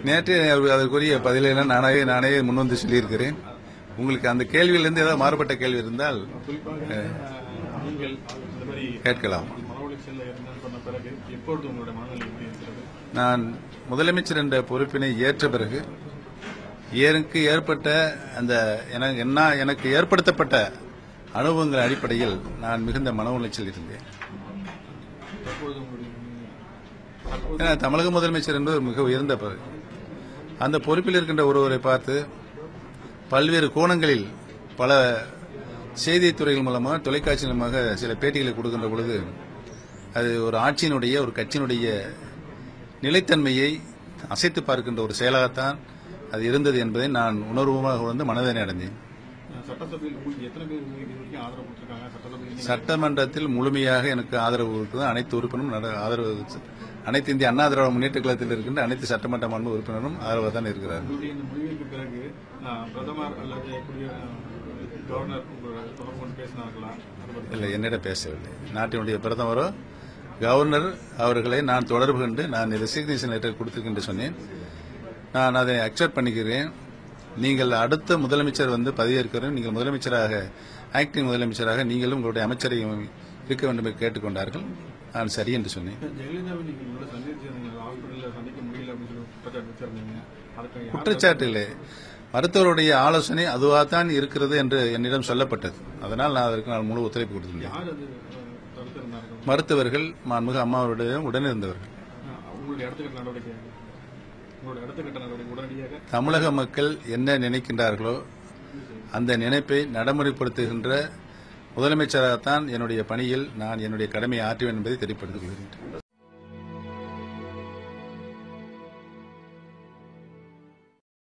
நேற்று அவர் அதற்குரிய பதிலெல்லாம் நானே நானே முன்வந்து சொல்லியிருக்கிறேன் உங்களுக்கு அந்த கேள்வியிலிருந்து ஏதாவது மாறுபட்ட கேள்வி இருந்தால் குறிப்பாக அஹ், நீங்கள் இந்த மாதிரி கேட்கலாம் மன உளைச்சல்ல இருந்தேன்னு சொன்ன பிறகு எப்பொழுது உங்களுடைய மனநிலை எப்படி இருக்கிறது நான் முதலமைச்சர் என்ற பொறுப்பினை ஏற்ற பிறகு எனக்கு ஏற்பட்ட அந்த எனக்கு என்ன எனக்கு ஏற்படுத்தப்பட்ட அனுபவங்கள் அடிப்படையில் நான் மிகுந்த மன உளைச்சல் இருந்தேன் எப்பொழுது உங்களுடைய தற்போது ஏன்னா தமிழக முதலமைச்சர் என்பது ஒரு மிக உயர்ந்த பதவி அந்த பொறுப்பில் இருக்கின்ற ஒருவரை பார்த்து பல்வேறு கோணங்களில் பல செய்தித்துறைகள் மூலமாக தொலைக்காட்சி மூலமாக சில பேட்டிகளை கொடுக்கின்ற பொழுது அது ஒரு ஆட்சியினுடைய ஒரு கட்சியினுடைய நிலைத்தன்மையை அசைத்து பார்க்கின்ற ஒரு செயலாகத்தான் அது இருந்தது என்பதை நான் உணர்வுமாக உணர்ந்து மனதனை அடைந்தேன் அஹ், சட்டசபையில் உங்களுக்கு எத்தனை பேர் உங்களுக்கு இது வரைக்கும் ஆதரவு கொடுத்திருக்காங்க சட்டசபையில் நீங்க- சட்டமன்றத்தில் முழுமையாக எனக்கு ஆதரவு கொடுத்தது அனைத்து உறுப்பினரும் நட- ஆதரவு அனைத்து இந்திய அண்ணா திராவிட முன்னேற்ற கழகத்தில் இருக்கின்ற அனைத்து சட்டமன்ற மாண்பு உறுப்பினரும் ஆதரவாக தான் இருக்கிறார்கள் உங்களுடைய இந்த முடிவிற்கு பிறகு அஹ், பிரதமர் அல்லது குடிய அஹ், கவர்னர் உங்களை தொடர்பு கொண்டு பேசினார்களா அதை பத்தி இல்லை என்னிடம் பேசவில்லை நாட்டினுடைய பிரதமரோ கவர்னர் அவர்களை நான் தொடர்பு கொண்டு நான் ரெசிக்னேஷன் லெட்டர் கொடுத்திருக்கின்ற சொன்னேன் நான் அதை அக்செப்ட் பண்ணிக்கிறேன் நீங்கள் அடுத்த முதலமைச்சர் வந்து பதவியேற்கிறோம் நீங்கள் முதலமைச்சராக ஆக்டிங் முதலமைச்சராக நீங்களும் உங்களுடைய அமைச்சரை இருக்க வேண்டும் என்று கேட்டுக்கொண்டார்கள் நான் சரி என்று சொன்னேன் ஜெயலலிதாவை நீங்கள் உங்களை சந்திச்சிருந்தீங்க ஹாஸ்பிட்டலில் சந்திக்க முடியல அப்படின்னு சொல்லி குற்றச்சாட்டு வச்சிருந்தீங்க அதுக்கு யார் குற்றச்சாட்டு இல்லை மருத்துவருடைய ஆலோசனை அதுவாகத்தான் இருக்கிறது என்று என்னிடம் சொல்லப்பட்டது அதனால் நான் அதற்கு நான் முழு ஒத்துழைப்பு கொடுத்திருந்தேன் யார் அது அஹ், தடுத்திருந்தார்கள் மருத்துவர்கள் மாண்புமிகு அம்மாவுடைய உடனிருந்தவர்கள் அஹ், உங்களுடைய அடுத்த கட்ட நடவடிக்கை உங்களுடைய அடுத்த கட்ட நடவடிக்கை உடனடியாக தமிழக மக்கள் என்ன நினைக்கின்றார்களோ அந்த நினைப்பை நடைமுறைப்படுத்துகின்ற முதலமைச்சராகத்தான் என்னுடைய பணியில் நான் என்னுடைய கடமையை ஆற்றுவேன் என்பதை தெரியப்படுத்திக் கொள்கிறேன்